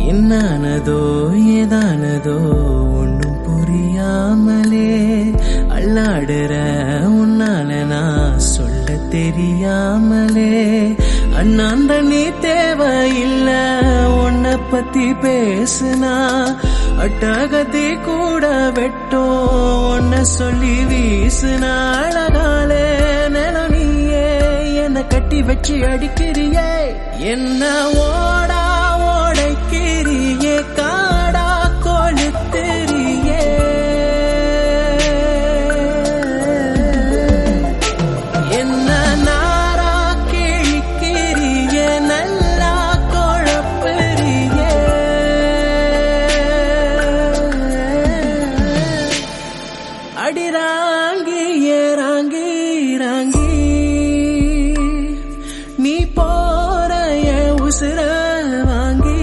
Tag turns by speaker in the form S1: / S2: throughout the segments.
S1: என்னானதோ ஏதானதோ ஒன்னும் புரியாமலே அல்லாடுற உன்னால நான் சொல்ல தெரியாமலே அண்ணாந்த நீ தேவையில்ல உன்னை பத்தி பேசுனா அட்டகத்தி கூட வெட்டும் உன்னை சொல்லி வீசுனா அழகாலே நில நீயே என்ன கட்டி வச்சு அடிக்கிறியே என்ன ஓடா ஓடைக்கிறியே காடா கொளுத்திரியே என்ன நாரா கிழிக்கிறியே நல்லா குழப்பறியே அடிராங்கி ஏறாங்கி ராங்கி நீ போற என் உசுர வாங்கி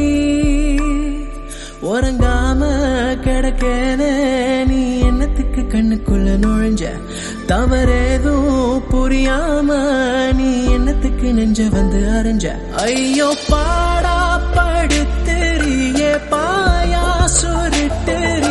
S1: உறங்காம கிடக்கேன நீ என்னத்துக்கு கண்ணுக்குள்ள நுழைஞ்ச தவறேதும் புரியாம நீ என்னத்துக்கு நெஞ்ச வந்து அரைஞ்ச ஐயோ பாடா படுத்துறியே பாயா சுருட்டுறியே